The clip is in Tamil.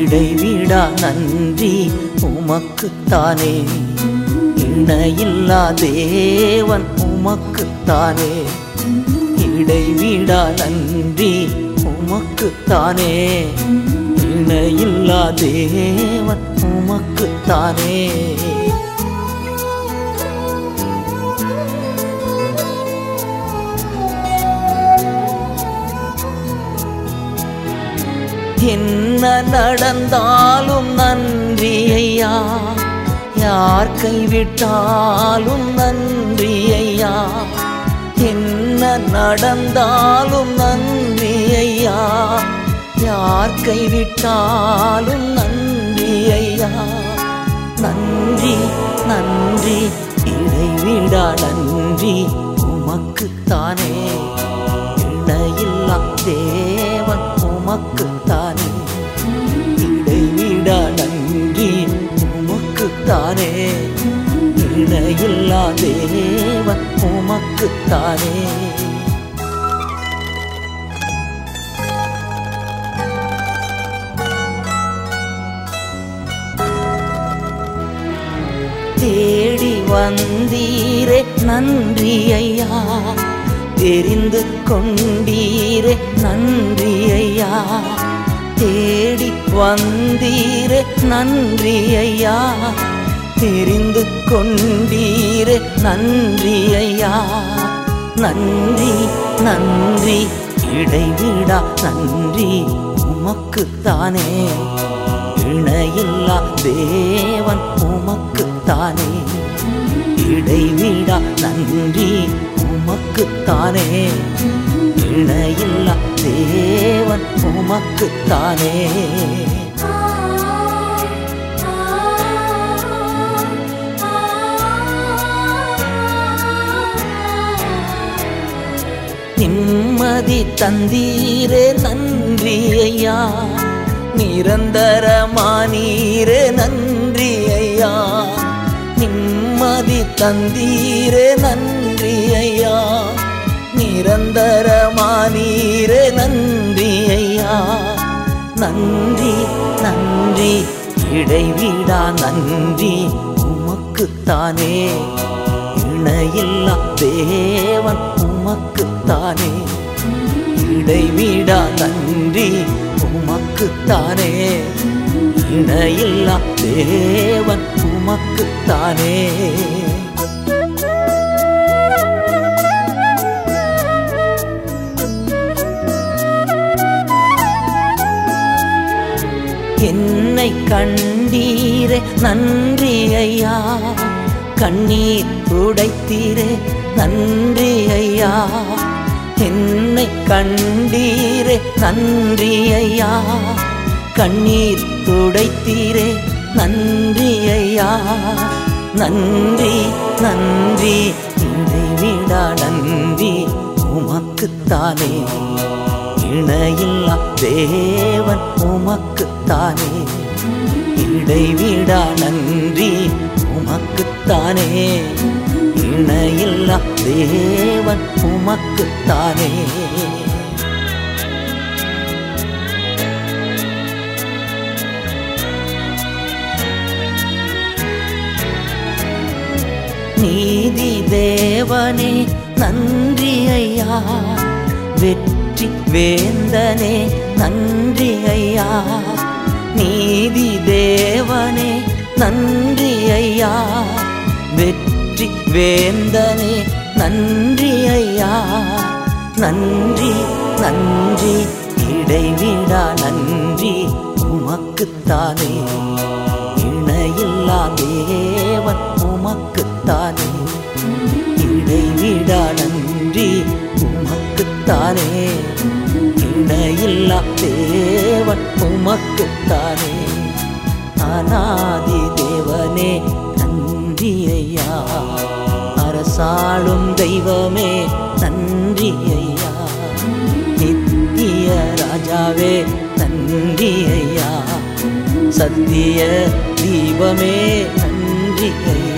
இடைவிடா நன்றி உமக்குத்தானே இணையில்லா தேவன் உமக்குத்தானே இடைவிடா நன்றி உமக்குத்தானே இணையில்லா தேவன் உமக்குத்தானே என்ன நடந்தாலும் நன்றி ஐயா யார் கைவிட்டாலும் நன்றி ஐயா என்ன நடந்தாலும் நன்றி ஐயா யார் கைவிட்டாலும் நன்றி ஐயா நன்றி நன்றி இடைவிடா நன்றி உமக்குத்தானே இணையில்லா தேவன் உமக்குத்தானே இடைவிடா நன்றி உமக்குத்தானே இணையில்லா தேவன் உமக்குத்தானே தேடி வந்தீரே நன்றி ஐயா தெரிந்து கொண்டீரே நன்றி ஐயா தேடி வந்தீரே நன்றி ஐயா தெரிந்து கொண்டீரே நன்றி ஐயா நன்றி நன்றி இடைவிடா நன்றி உமக்குத்தானே இணையில்லா தேவன் உமக்குத்தானே இடைவிடா நன்றி உமக்குத்தானே இணையில்லா தேவன் உமக்குத்தானே நிம்மதி தந்தீரே நன்றி ஐயா நிரந்தரமானீரே நன்றி ஐயா நிம்மதி தந்தீரே நன்றி ஐயா நிரந்தரமானீரே நன்றி ஐயா நன்றி நன்றி இடைவிடா நன்றி உமக்குத்தானே இணையில்லா தேவன் உமக்குத்தானே இடைவிடா நன்றி உமக்குத்தானே இணையில்லா தேவன் உமக்குத்தானே என்னை கண்டீரே நன்றி ஐயா கண்ணீர் துடைத்தீரே நன்றி ஐயா என்னை கண்டீரே நன்றி ஐயா கண்ணீர் துடைத்தீரே நன்றி ஐயா நன்றி நன்றி இடைவிடா நன்றி உமக்குத்தானே இணையில்லா தேவன் உமக்குத்தானே இடைவிடா நன்றி உமக்குத்தானே இணையில்லா தேவன் உமக்குத்தானே நீதி தேவனே நன்றி ஐயா வெற்றி வேந்தனே நன்றி ஐயா நீதி தேவனே நன்றி ஐயா வெற்றி வேந்தனே நன்றி ஐயா நன்றி நன்றி இடைவிடா நன்றி உமக்குத்தானே இணையில்லா தேவன் உமக்குத்தானே இடைவிடா நன்றி உமக்குத்தானே இணையில்லா தேவன் உமக்குத்தானே அநாதி தேவனே நன்றி ஐயா அரசாளும் தெய்வமே நன்றி ஐயா நித்திய ராஜாவே நன்றி ஐயா சத்திய தீபமே நன்றி ஐயா